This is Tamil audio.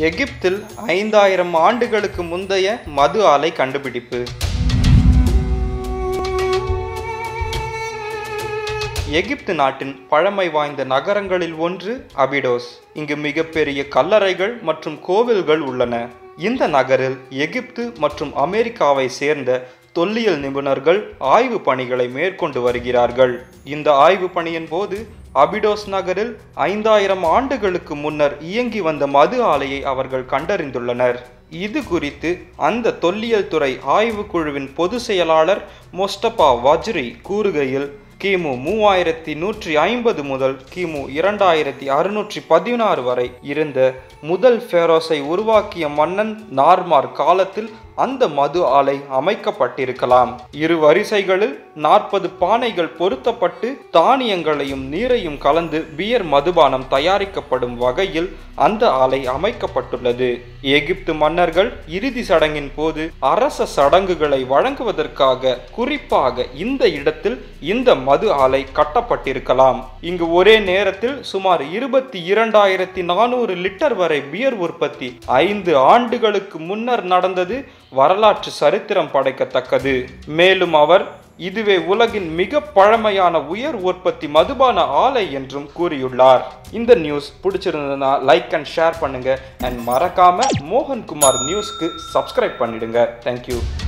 எகிப்தில் ஐந்தாயிரம் ஆண்டுகளுக்கு முந்தைய மது ஆலை கண்டுபிடிப்பு எகிப்து நாட்டின் பழமை வாய்ந்த நகரங்களில் ஒன்று அபிடோஸ் இங்கு மிகப்பெரிய கல்லறைகள் மற்றும் கோவில்கள் உள்ளன இந்த நகரில் எகிப்து மற்றும் அமெரிக்காவை சேர்ந்த தொல்லியல் நிபுணர்கள் ஆய்வு பணிகளை மேற்கொண்டு வருகிறார்கள் இந்த ஆய்வு பணியின் போது அபிடோஸ் நகரில் ஐந்தாயிரம் ஆண்டுகளுக்கு முன்னர் இயங்கி வந்த மது ஆலையை அவர்கள் கண்டறிந்துள்ளனர் இது குறித்து அந்த தொல்லியல் துறை ஆய்வுக்குழுவின் பொதுச் செயலாளர் மொஸ்டபா வஜ்ரி கூறுகையில் கிமு மூவாயிரத்தி நூற்றி ஐம்பது முதல் கிமு இரண்டாயிரத்தி அறுநூற்றி பதினாறு வரை இருந்த முதல் ஃபேரோஸை உருவாக்கிய மன்னன் நார்மார் காலத்தில் அந்த மது ஆலை அமைக்கப்பட்டிருக்கலாம் இரு வரிசைகளில் நாற்பது பானைகள் பொருத்தப்பட்டு தானியங்களையும் நீரையும் கலந்து பியர் மதுபானம் தயாரிக்கப்படும் வகையில் அந்த ஆலை அமைக்கப்பட்டுள்ளது எகிப்து மன்னர்கள் இறுதி சடங்கின் போது அரச சடங்குகளை வழங்குவதற்காக குறிப்பாக இந்த இடத்தில் இந்த மது ஆலை கட்டப்பட்டிருக்கலாம் இங்கு ஒரே நேரத்தில் சுமார் இருபத்தி இரண்டாயிரத்தி நானூறு லிட்டர் வரை பியர் உற்பத்தி ஐந்து ஆண்டுகளுக்கு முன்னர் நடந்தது வரலாற்று சரித்திரம் படைக்கத்தக்கது மேலும் அவர் இதுவே உலகின் மிக பழமையான உயர் உற்பத்தி மதுபான ஆலை என்றும் கூறியுள்ளார் இந்த நியூஸ் பிடிச்சிருந்ததுன்னா லைக் அண்ட் ஷேர் பண்ணுங்க அண்ட் மறக்காம மோகன்குமார் நியூஸ்க்கு சப்ஸ்கிரைப் பண்ணிடுங்க தேங்க்யூ